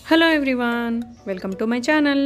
hello everyone welcome to my channel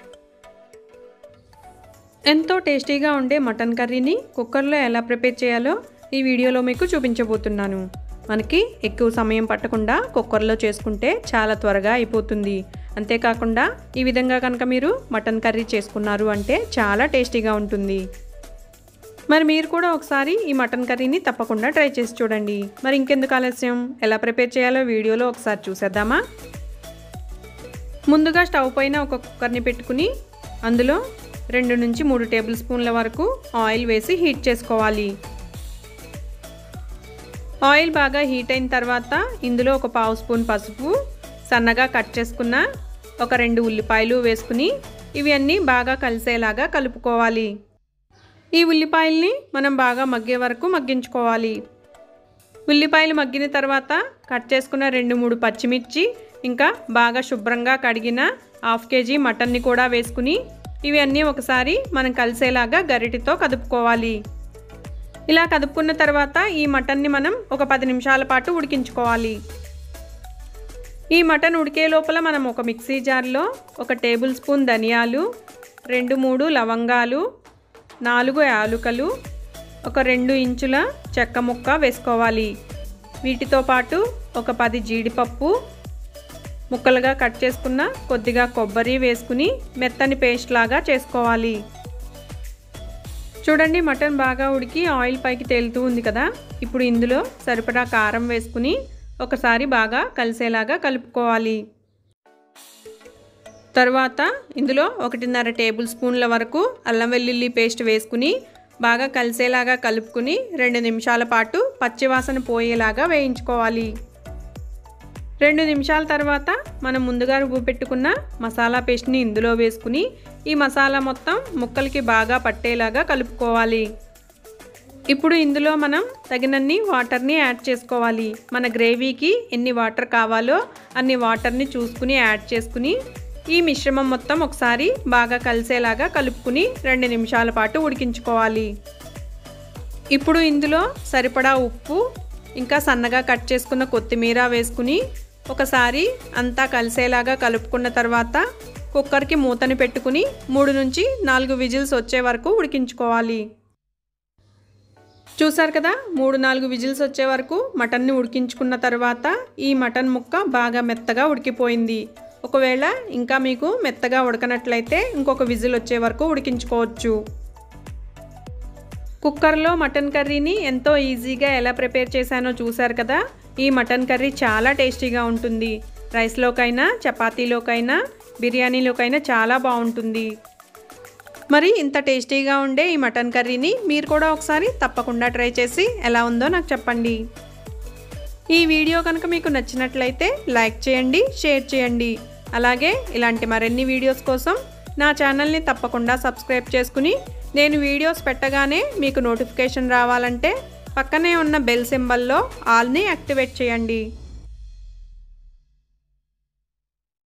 ఎంతో టేస్టీగా ఉండే మటన్ కర్రీని కుక్కర్లో ఎలా ప్రిపేర్ చేయాలో ఈ వీడియోలో మీకు చూపించబోతున్నాను మనకి ఎక్కువ సమయం పట్టకుండా కుక్కర్లో చేసుకుంటే చాలా త్వరగా అయిపోతుంది అంతేకాకుండా ఈ విధంగా కనుక మీరు మటన్ కర్రీ చేసుకున్నారు అంటే చాలా టేస్టీగా ఉంటుంది మరి మీరు కూడా ఒకసారి ఈ మటన్ కర్రీని తప్పకుండా ట్రై చేసి చూడండి మరి ఇంకెందుకు ఆలస్యం ఎలా ప్రిపేర్ చేయాలో వీడియోలో ఒకసారి చూసేద్దామా ముందుగా స్టవ్ పైన ఒక కుక్కర్ని పెట్టుకుని అందులో రెండు నుంచి మూడు టేబుల్ స్పూన్ల వరకు ఆయిల్ వేసి హీట్ చేసుకోవాలి ఆయిల్ బాగా హీట్ అయిన తర్వాత ఇందులో ఒక పావు స్పూన్ పసుపు సన్నగా కట్ చేసుకున్న ఒక రెండు ఉల్లిపాయలు వేసుకుని ఇవి అన్నీ బాగా కలిసేలాగా కలుపుకోవాలి ఈ ఉల్లిపాయల్ని మనం బాగా మగ్గే వరకు మగ్గించుకోవాలి ఉల్లిపాయలు మగ్గిన తర్వాత కట్ చేసుకున్న రెండు మూడు పచ్చిమిర్చి ఇంకా బాగా శుభ్రంగా కడిగిన హాఫ్ కేజీ మటన్ని కూడా వేసుకుని ఇవి అన్నీ ఒకసారి మనం కలిసేలాగా గరిటితో కదుపుకోవాలి ఇలా కదుపుకున్న తర్వాత ఈ మటన్ని మనం ఒక పది నిమిషాల పాటు ఉడికించుకోవాలి ఈ మటన్ ఉడికే లోపల మనం ఒక మిక్సీ జార్లో ఒక టేబుల్ స్పూన్ ధనియాలు రెండు మూడు లవంగాలు నాలుగు యాలుకలు ఒక రెండు ఇంచుల చెక్క ముక్క వేసుకోవాలి వీటితో పాటు ఒక పది జీడిపప్పు ముక్కలుగా కట్ చేసుకున్న కొద్దిగా కొబ్బరి వేసుకుని మెత్తని పేస్ట్ లాగా చేసుకోవాలి చూడండి మటన్ బాగా ఉడికి ఆయిల్ పైకి తేలుతూ ఉంది కదా ఇప్పుడు ఇందులో సరిపడా కారం వేసుకుని ఒకసారి బాగా కలిసేలాగా కలుపుకోవాలి తర్వాత ఇందులో ఒకటిన్నర టేబుల్ స్పూన్ల వరకు అల్లం వెల్లుల్లి పేస్ట్ వేసుకుని బాగా కలిసేలాగా కలుపుకుని రెండు నిమిషాల పాటు పచ్చివాసన పోయేలాగా వేయించుకోవాలి రెండు నిమిషాల తర్వాత మనం ముందుగా రుబ్బు పెట్టుకున్న మసాలా పేస్ట్ని ఇందులో వేసుకుని ఈ మసాలా మొత్తం ముక్కలకి బాగా పట్టేలాగా కలుపుకోవాలి ఇప్పుడు ఇందులో మనం తగినన్ని వాటర్ని యాడ్ చేసుకోవాలి మన గ్రేవీకి ఎన్ని వాటర్ కావాలో అన్ని వాటర్ని చూసుకుని యాడ్ చేసుకుని ఈ మిశ్రమం మొత్తం ఒకసారి బాగా కలిసేలాగా కలుపుకుని రెండు నిమిషాల పాటు ఉడికించుకోవాలి ఇప్పుడు ఇందులో సరిపడా ఉప్పు ఇంకా సన్నగా కట్ చేసుకున్న కొత్తిమీర వేసుకుని ఒకసారి అంతా కలిసేలాగా కలుపుకున్న తర్వాత కుక్కర్కి మూతని పెట్టుకుని మూడు నుంచి నాలుగు విజిల్స్ వచ్చే వరకు ఉడికించుకోవాలి చూసారు కదా మూడు నాలుగు విజిల్స్ వచ్చే వరకు మటన్ని ఉడికించుకున్న తర్వాత ఈ మటన్ ముక్క బాగా మెత్తగా ఉడికిపోయింది ఒకవేళ ఇంకా మీకు మెత్తగా ఉడకనట్లయితే ఇంకొక విజిల్ వచ్చే వరకు ఉడికించుకోవచ్చు కుక్కర్లో మటన్ కర్రీని ఎంతో ఈజీగా ఎలా ప్రిపేర్ చేశానో చూశారు కదా ఈ మటన్ కర్రీ చాలా టేస్టీగా ఉంటుంది రైస్లోకైనా చపాతీలోకైనా బిర్యానీలోకైనా చాలా బాగుంటుంది మరి ఇంత టేస్టీగా ఉండే ఈ మటన్ కర్రీని మీరు కూడా ఒకసారి తప్పకుండా ట్రై చేసి ఎలా ఉందో నాకు చెప్పండి ఈ వీడియో కనుక మీకు నచ్చినట్లయితే లైక్ చేయండి షేర్ చేయండి అలాగే ఇలాంటి మరిన్ని వీడియోస్ కోసం నా ఛానల్ని తప్పకుండా సబ్స్క్రైబ్ చేసుకుని నేను వీడియోస్ పెట్టగానే మీకు నోటిఫికేషన్ రావాలంటే పక్కనే ఉన్న బెల్ సింబల్లో ఆల్ని యాక్టివేట్ చేయండి